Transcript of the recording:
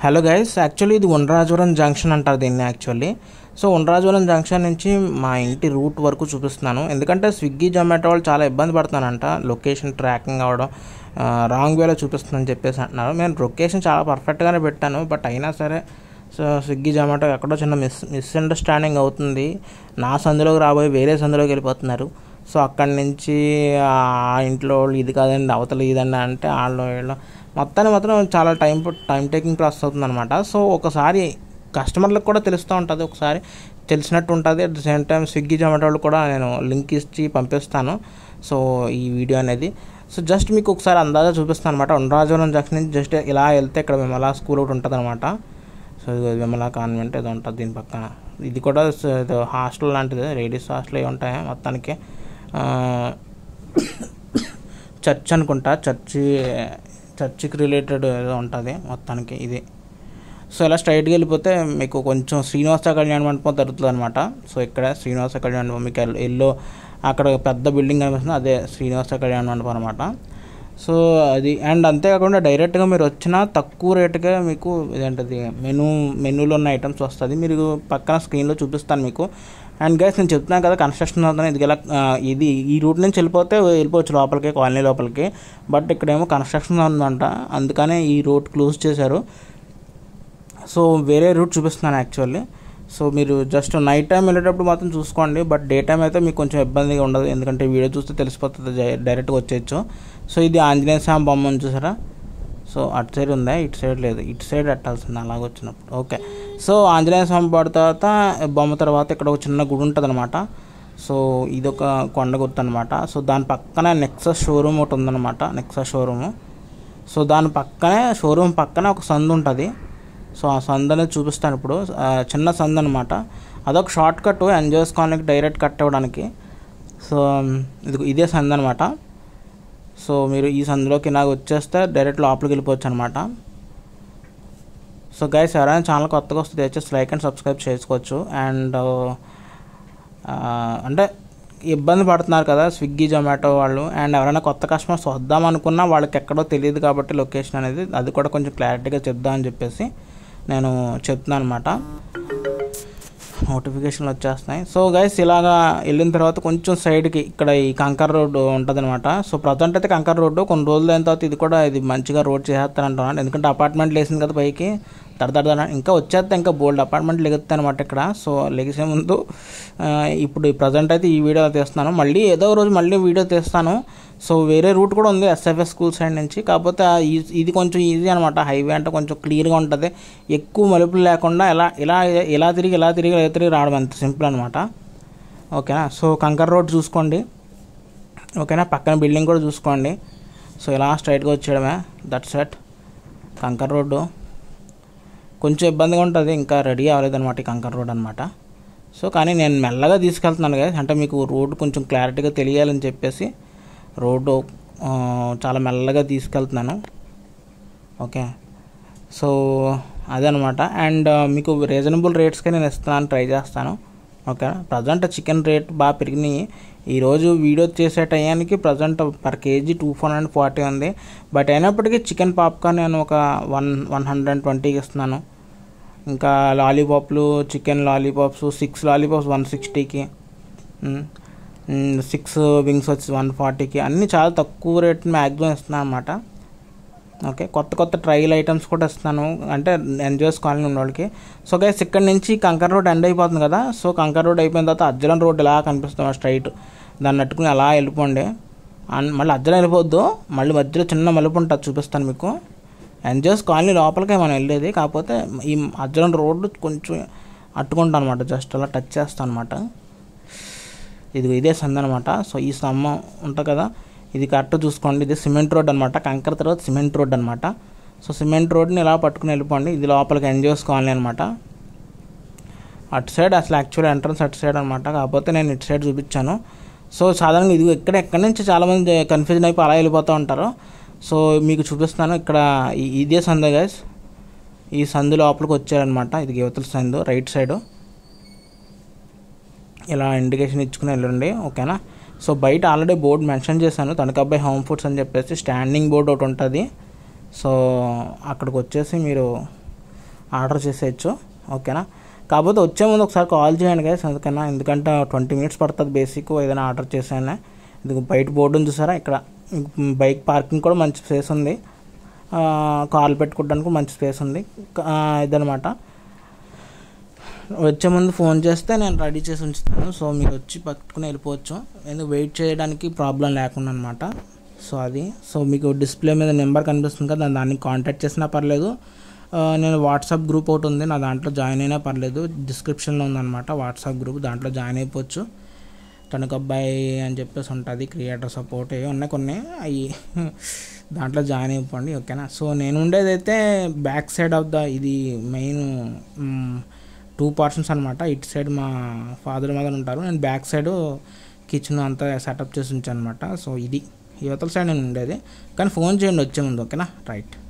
hello guys actually ఇది Undrajavaram junction అంటారు దీన్ని యాక్చువల్లీ సో ఉండ్రాజవరం జంక్షన్ నుంచి మా ఇంటి రూట్ వరకు చూపిస్తున్నాను ఎందుకంటే స్విగ్గీ జొమాటో వాళ్ళు చాలా ఇబ్బంది పడుతున్నానంట లొకేషన్ ట్రాకింగ్ అవ్వడం రాంగ్ వేలో చూపిస్తుందని చెప్పేసి అంటున్నారు నేను లొకేషన్ చాలా పర్ఫెక్ట్గానే పెట్టాను బట్ అయినా సరే సో స్విగ్గీ జొమాటో ఎక్కడో చిన్న మిస్ మిస్అండర్స్టాండింగ్ అవుతుంది నా సందులోకి రాబోయి వేరే సందులోకి వెళ్ళిపోతున్నారు సో అక్కడి నుంచి ఆ ఇంట్లో వాళ్ళు ఇది కాదండి అవతల ఇదండి అంటే వాళ్ళు వీళ్ళు మొత్తాన్ని మాత్రం చాలా టైం టైం టేకింగ్ ప్రాసెస్ అవుతుంది అనమాట సో ఒకసారి కస్టమర్లకు కూడా తెలుస్తూ ఉంటుంది ఒకసారి తెలిసినట్టు ఉంటుంది at the same time Swiggy Zomato వాళ్ళు కూడా నేను లింక్ ఇచ్చి పంపిస్తాను సో ఈ వీడియో అనేది సో జస్ట్ మీకు ఒకసారి అందాజా చూపిస్తాను అనమాట ఉండ్రాజవరం జంక్షన్ నుంచి జస్ట్ ఇలా వెళ్తే ఇక్కడ విమలా స్కూల్ ఒకటి ఉంటుంది అనమాట సో ఇది విమలా కాన్వెంట్ ఏదో ఉంటుంది దీని పక్కన ఇది కూడా స- ఏదో హాస్టల్ లాంటిది లేడీస్ హాస్టల్ ఏ ఉంటాయి మొత్తానికి చర్చ్ అనుకుంటా చర్చి చర్చికి రిలేటెడ్ ఏదో ఉంటుంది మొత్తానికి ఇది సో ఇలా స్ట్రైట్గా వెళ్ళిపోతే మీకు కొంచెం శ్రీనివాస కళ్యాణ మండపం దొరుకుతుంది అనమాట సో ఇక్కడ శ్రీనివాస కళ్యాణ మండపం మీకు ఎల్- ఎల్లో అక్కడ పెద్ద బిల్డింగ్ కనిపిస్తుంది అదే శ్రీనివాస కళ్యాణ మండపం అనమాట సో అది అండ్ అంతేకాకుండా డైరెక్ట్గా మీరు వచ్చిన తక్కువ రేటుగా మీకు ఇదేంటది మెనూ మెనూలో ఉన్న ఐటమ్స్ వస్తుంది మీరు పక్కన స్క్రీన్లో చూపిస్తాను మీకు అండ్ గైస్ నేను చెప్తున్నాను కదా కన్స్ట్రక్షన్ అవుతుంది ఇది ఇలా ఆ, ఇది ఈ రూట్ నుంచి వెళ్ళిపోతే వెళ్ళిపోవచ్చు లోపలికి కాలనీ లోపలికి బట్ ఇక్కడేమో కన్స్ట్రక్షన్ ఉందంట అందుకనే ఈ రూట్ క్లోజ్ చేశారు సో వేరే రూట్ చూపిస్తున్నాను యాక్చువల్లీ సో మీరు జస్ట్ నైట్ టైం వెళ్ళేటప్పుడు మాత్రం చూసుకోండి బట్ డే టైం అయితే మీకు కొంచెం ఇబ్బందిగా ఉండదు ఎందుకంటే వీడియో చూస్తే తెలిసిపోతుంది జై- డైరెక్ట్గా వచ్చేయచ్చు సో ఇది ఆంజనేయ స్వామి బొమ్మ ఉంది చూసారా సో అటు సైడ్ ఉందా ఇటు సైడ్ లేదు ఇటు సైడ్ పెట్టాల్సింది అలాగ వచ్చినప్పుడు ఓకే సో ఆంజనేయ స్వామి బొమ్మ తర్వాత బొమ్మ తర్వాత ఇక్కడ ఒక చిన్న గుడి ఉంటుంది అనమాట సో ఇది ఒక కొండ గుర్తు అనమాట సో దాని పక్కన నెక్సస్ షోరూమ్ ఒకటి ఉందన్నమాట నెక్సస్ షోరూము సో దాని పక్కనే షోరూమ్ పక్కన ఒక సందు ఉంటుంది సో ఆ సందు అనేది చూపిస్తాను ఇప్పుడు ఆ, చిన్న సందు అనమాట అదొక షార్ట్ కట్ ఎంజాయ్స్ కాలనీకి డైరెక్ట్ కట్ అవ్వడానికి సో ఇది ఇదే సందు అనమాట సో మీరు ఈ సందులోకి నాకు వచ్చేస్తే డైరెక్ట్ లోపలికి వెళ్ళిపోవచ్చు అనమాట సో గైస్ ఎవరైనా ఛానల్ కొత్తగా వస్తే దయచేసి లైక్ అండ్ సబ్స్క్రైబ్ చేసుకోవచ్చు అండ్ అంటే ఇబ్బంది పడుతున్నారు కదా స్విగ్గీ జొమాటో వాళ్ళు అండ్ ఎవరైనా కొత్త కస్టమర్స్ వద్దాం అనుకున్నా వాళ్ళకి ఎక్కడో తెలియదు కాబట్టి లొకేషన్ అనేది అది కూడా కొంచెం క్లారిటీగా చెప్దామని చెప్పేసి నేను చెప్తున్నాను అనమాట నోటిఫికేషన్లు వచ్చేస్తున్నాయి సో గైస్ ఇలాగా వెళ్ళిన తర్వాత కొంచెం సైడ్కి ఇక్కడ ఈ కంకర్ రోడ్డు ఉంటుంది అనమాట సో ప్రజెంట్ అయితే కంకర్ రోడ్డు కొన్ని రోజులు అయిన తర్వాత ఇది కూడా ఇది మంచిగా రోడ్ చేసేస్తారంటున్నాను ఎందుకంటే అపార్ట్మెంట్ లేసింది కదా పైకి దడదడ ఇంకా వచ్చేస్తే ఇంకా బోల్డ్ అపార్ట్మెంట్ లెగుతాయి అనమాట ఇక్కడ సో లెగిసే ముందు ఆ, ఇప్పుడు ప్రజెంట్ అయితే ఈ వీడియో తీస్తున్నాను మళ్ళీ ఏదో ఒక రోజు మళ్ళీ వీడియో తీస్తాను సో వేరే రూట్ కూడా ఉంది ఎస్ఎఫ్ఎస్ స్కూల్ సైడ్ నుంచి కాకపోతే ఆ ఈ- ఇది కొంచెం ఈజీ అనమాట హైవే అంటే కొంచెం క్లియర్గా ఉంటుంది ఎక్కువ మలుపులు లేకుండా ఇలా ఇలా ఇలా తిరిగి ఇలా తిరిగి ఇలా తిరిగి రావడం అంత సింపుల్ అనమాట ఓకేనా సో కంకర్ రోడ్ చూసుకోండి ఓకేనా పక్కన బిల్డింగ్ కూడా చూసుకోండి సో ఇలా స్ట్రైట్గా వచ్చేయడమే దట్ సెట్ కంకర్ రోడ్డు కొంచెం ఇబ్బందిగా ఉంటుంది ఇంకా రెడీ అవ్వలేదు అనమాట ఈ కంకర్ రోడ్ అనమాట సో కానీ నేను మెల్లగా తీసుకెళ్తున్నాను కదా అంటే మీకు రోడ్ కొంచెం క్లారిటీగా తెలియాలని చెప్పేసి రోడ్డు ఆ, చాలా మెల్లగా తీసుకెళ్తున్నాను ఓకే సో అదనమాట అండ్ మీకు రీజనబుల్ రేట్స్కే నేను ఇస్తున్నాను ట్రై చేస్తాను ఓకే ప్రజెంట్ చికెన్ రేట్ బాగా పెరిగినాయి ఈరోజు వీడియో చేసే టయానికి present per KG two four hundred forty ఉంది బట్ అయినప్పటికీ చికెన్ పాప్కార్న్ నేను ఒక వన్ వన్ హండ్రెడ్ ట్వంటీకి ఇస్తున్నాను ఇంకా లాలీపాప్లు chicken lollipops six lollipops one సిక్స్టీకి సిక్స్ వింగ్స్ వచ్చి వన్ ఫార్టీకి అన్నీ చాలా తక్కువ రేట్ మ్యాక్సిమం ఇస్తున్నాను అనమాట ఓకే కొత్త కొత్త ట్రయల్ ఐటమ్స్ కూడా ఇస్తున్నాను అంటే ఎంజాయ్స్ కాలనీ ఉన్న వాళ్ళకి సో గైస్ ఇక్కడ నుంచి కంకర్ రోడ్ ఎండ్ అయిపోతుంది కదా సో కంకర్ రోడ్ అయిపోయిన తర్వాత అజ్జలం రోడ్ ఇలా కనిపిస్తుంది స్ట్రైట్ దాన్ని నట్టుకుని అలా వెళ్ళిపోండి అన్- మళ్ళీ అజ్జలం వెళ్ళిపోవద్దు మళ్ళీ మధ్యలో చిన్న మలుపు ఉంటుంది చూపిస్తాను మీకు ఎంజాయ్స్ కాలనీ లోపలికే మనం వెళ్ళేది కాకపోతే ఈ అజ్జలం రోడ్డు కొంచెం అట్టుకుంటాను అనమాట జస్ట్ అలా టచ్ చేస్తాను అనమాట ఇది ఇదే సంద అనమాట సో ఈ స్తంభం ఉంటుంది కదా ఇది కరెక్ట్ చూసుకోండి ఇది సిమెంట్ రోడ్ అనమాట కంకర తర్వాత సిమెంట్ రోడ్ అనమాట సో సిమెంట్ రోడ్ని ఇలా పట్టుకుని వెళ్ళిపోండి ఇది లోపలికి ఎంజాయ్స్ కాలనీ అనమాట అటు సైడ్ అసలు యాక్చువల్ ఎంట్రన్స్ అటు సైడ్ అనమాట కాకపోతే నేను ఇటు సైడ్ చూపించాను సో సాధారణంగా ఇది ఇక్కడ ఎక్కడి నుంచి చాలామంది కన్ఫ్యూజన్ అయిపోయి అలా వెళ్ళిపోతూ ఉంటారు సో మీకు చూపిస్తాను ఇక్కడ ఈ- ఇదే సంద గైస్ ఈ సందు లోపలికి వచ్చారనమాట ఇది యువతల సందు రైట్ సైడ్ ఇలా ఇండికేషన్ ఇచ్చుకుని వెళ్ళండి ఓకేనా సో బయట ఆల్రెడీ బోర్డు మెన్షన్ చేశాను తణుకబ్బాయి హోమ్ ఫుడ్స్ అని చెప్పేసి స్టాండింగ్ బోర్డు ఒకటి ఉంటుంది సో అక్కడికి వచ్చేసి మీరు ఆర్డర్ చేసేయచ్చు ఓకేనా కాకపోతే వచ్చే ముందు ఒకసారి కాల్ చేయండి గైస్ అందుకన్నా ఎందుకంటే ట్వంటీ మినిట్స్ పడుతుంది బేసిక్ ఏదైనా ఆర్డర్ చేసానే ఇది బయట బోర్డు ఉంది చూసారా ఇక్కడ బైక్ పార్కింగ్ కూడా మంచి స్పేస్ ఉంది ఆ, కార్లు పెట్టుకోవడానికి మంచి స్పేస్ ఉంది ఆ, ఇదనమాట వచ్చే ముందు ఫోన్ చేస్తే నేను రెడీ చేసి ఉంచుతాను సో మీరు వచ్చి పట్టుకుని వెళ్ళిపోవచ్చు ఎందుకు వెయిట్ చేయడానికి ప్రాబ్లం లేకుండా అనమాట సో అది సో మీకు డిస్ప్లే మీద నెంబర్ కనిపిస్తుంది కదా దాన్ని కాంటాక్ట్ చేసినా పర్లేదు ఆ, నేను వాట్సాప్ గ్రూప్ ఒకటి ఉంది నా దాంట్లో జాయిన్ అయినా పర్లేదు డిస్క్రిప్షన్లో ఉందన్నమాట వాట్సాప్ గ్రూప్ దాంట్లో జాయిన్ అయిపోవచ్చు తణుకు అబ్బాయి అని చెప్పేసి ఉంటుంది క్రియేటర్ సపోర్ట్ ఏ ఉన్నాయి కొన్ని అవి దాంట్లో జాయిన్ అయిపోండి ఓకేనా సో నేను ఉండేది అయితే బ్యాక్ సైడ్ ఆఫ్ ద ఇది మెయిన్ టూ పర్సన్స్ అనమాట ఇటు సైడ్ మా ఫాదర్ మదర్ ఉంటారు నేను బ్యాక్ సైడ్ కిచెన్ అంతా సెటప్ చేసి ఉంచాను అనమాట సో ఇది యువతల సైడ్ నేను ఉండేది కానీ ఫోన్ చేయండి వచ్చే ముందు ఓకేనా రైట్